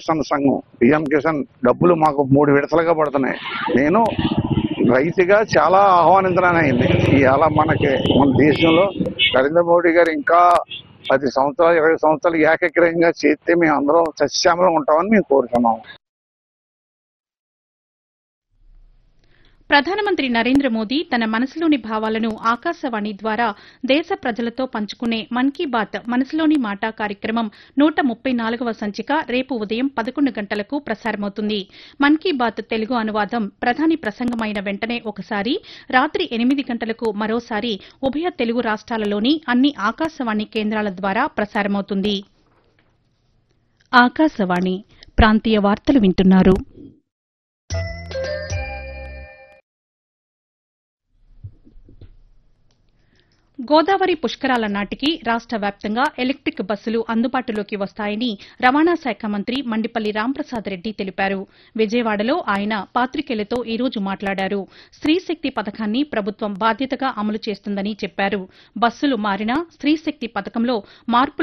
కిసాన్ సంఘం పిఎం కిసాన్ డబ్బులు మాకు మూడు విడతలుగా పడుతున్నాయి నేను రైతుగా చాలా ఆహ్వానించడానికి ఇవాళ మనకి మన దేశంలో నరేంద్ర మోడీ గారు ఇంకా పది సంవత్సరాలు ఇరవై సంవత్సరాలు ఏకగ్రహంగా చేస్తే మేము అందరం సస్యామలం ఉంటామని మేము కోరుతున్నాం ప్రధానమంత్రి నరేంద్ర మోదీ తన మనసులోని భావాలను ఆకాశవాణి ద్వారా దేశ ప్రజలతో పంచుకునే మన్ కీ బాత్ మనసులోని మాట కార్యక్రమం నూట ముప్పై నాలుగవ సంచిక రేపు ఉదయం పదకొండు గంటలకు ప్రసారమవుతుంది మన్ కీ బాత్ తెలుగు అనువాదం ప్రధాని ప్రసంగమైన వెంటనే ఒకసారి రాత్రి ఎనిమిది గంటలకు మరోసారి ఉభయ తెలుగు రాష్ట్రాలలోని అన్ని ఆకాశవాణి కేంద్రాల ద్వారా ప్రసారమవుతుంది ఆకాశవాణి ప్రాంతీయ వార్తలు వింటున్నారు గోదావరి పుష్కరాల నాటికి రాష్ట వ్యాప్తంగా ఎలక్టిక్ బస్సులు అందుబాటులోకి వస్తాయని రవాణా శాఖ మంత్రి మండిపల్లి రాంప్రసాద్ రెడ్డి తెలిపారు విజయవాడలో ఆయన పాతికేయులతో ఈ రోజు మాట్లాడారు స్త్రీశక్తి పథకాన్ని ప్రభుత్వం బాధ్యతగా అమలు చేస్తుందని చెప్పారు బస్సులు మారినా స్త్రీశక్తి పథకంలో మార్పులు